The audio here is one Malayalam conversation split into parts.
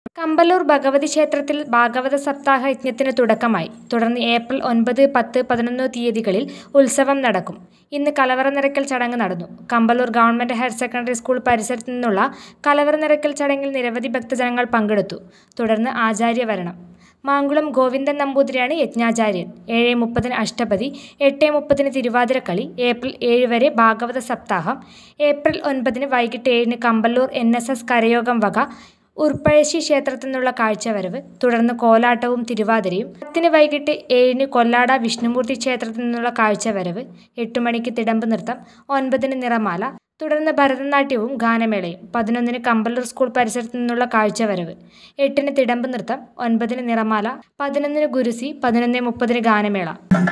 കമ്പല്ലൂർ ഭഗവതി ക്ഷേത്രത്തിൽ ഭാഗവത സപ്താഹ യജ്ഞത്തിന് തുടക്കമായി തുടർന്ന് ഏപ്രിൽ ഒൻപത് പത്ത് പതിനൊന്ന് തീയതികളിൽ ഉത്സവം നടക്കും ഇന്ന് കലവറ നിറയ്ക്കൽ ചടങ്ങ് നടന്നു Kamballur government higher secondary school പരിസരത്തു നിന്നുള്ള കലവറ നിറയ്ക്കൽ ചടങ്ങിൽ നിരവധി ഭക്തജനങ്ങൾ പങ്കെടുത്തു തുടർന്ന് ആചാര്യവരണം മാങ്കുളം ഗോവിന്ദൻ നമ്പൂതിരിയാണ് യജ്ഞാചാര്യൻ ഏഴ് മുപ്പതിന് അഷ്ടപതി എട്ട് മുപ്പതിന് തിരുവാതിരക്കളി ഏപ്രിൽ ഏഴ് വരെ ഭാഗവത സപ്താഹം ഏപ്രിൽ ഒൻപതിന് വൈകിട്ട് ഏഴിന് കമ്പല്ലൂർ എൻ എസ് എസ് കരയോഗം വക ഉർപ്പഴശ്ശി ക്ഷേത്രത്തിൽ നിന്നുള്ള കാഴ്ചവരവ് തുടർന്ന് കോലാട്ടവും തിരുവാതിരയും പത്തിന് വൈകിട്ട് ഏഴിന് കൊല്ലാട വിഷ്ണുമൂർത്തി ക്ഷേത്രത്തിൽ നിന്നുള്ള കാഴ്ചവരവ് എട്ട് മണിക്ക് തിടമ്പ് നൃത്തം ഒൻപതിന് നിറമാല തുടർന്ന് ഭരതനാട്യവും ഗാനമേളയും പതിനൊന്നിന് കമ്പല്ലൂർ സ്കൂൾ പരിസരത്തു നിന്നുള്ള കാഴ്ചവരവ് എട്ടിന് തിടമ്പ് നൃത്തം ഒൻപതിന് നിറമാല പതിനൊന്നിന് ഗുരുസി പതിനൊന്ന് മുപ്പതിന് ഗാനമേള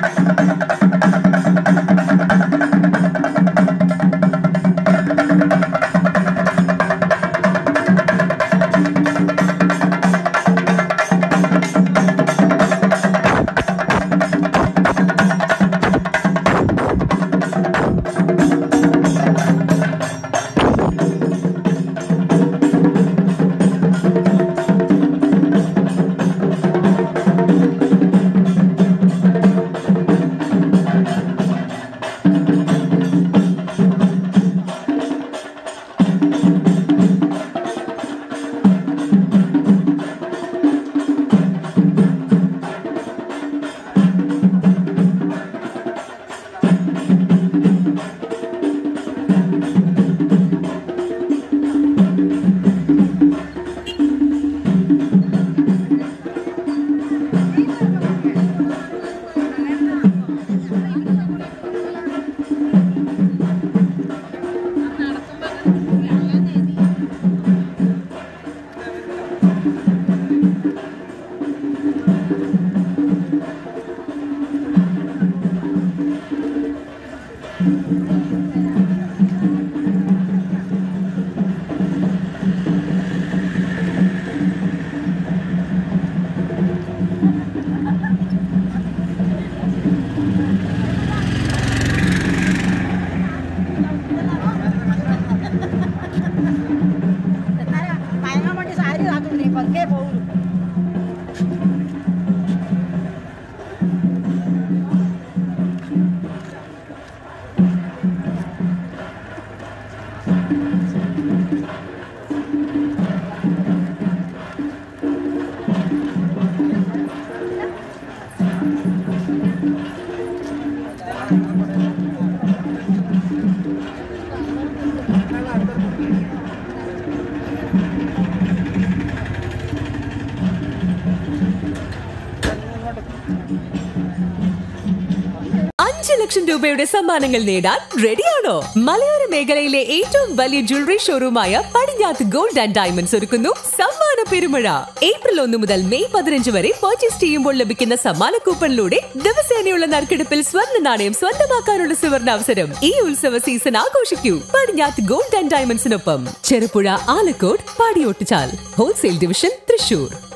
മയങ്ങാൻ വേണ്ടി സാരി കാത്തുണ്ട് പതുക്കെ പോകുള്ളൂ അഞ്ച് ലക്ഷം രൂപയുടെ സമ്മാനങ്ങൾ നേടാൻ റെഡിയാണോ മലയോര മേഖലയിലെ ഏറ്റവും വലിയ ജ്വല്ലറി ഷോറൂമായ പടിഞ്ഞാത്ത് ഗോൾഡ് ആൻഡ് ഡയമണ്ട്സ് ഒരുക്കുന്നു സമ്മാന പെരുമഴ ഏപ്രിൽ ഒന്ന് മുതൽ മെയ് പതിനഞ്ച് വരെ പർച്ചേസ് ചെയ്യുമ്പോൾ ലഭിക്കുന്ന സമ്മാന കൂപ്പണിലൂടെ ദിവസേനയുള്ള നറുക്കെടുപ്പിൽ സ്വർണ്ണ നാണയം സ്വന്തമാക്കാനുള്ള സുവർണ അവസരം ഈ ഉത്സവ സീസൺ ആഘോഷിക്കൂ പടിഞ്ഞാത്ത് ഗോൾഡ് ആൻഡ് ഡയമണ്ട്സിനൊപ്പം ചെറുപുഴ ആലക്കോട് പാടിയോട്ടുചാൽ ഹോൾസെയിൽ ഡിവിഷൻ തൃശൂർ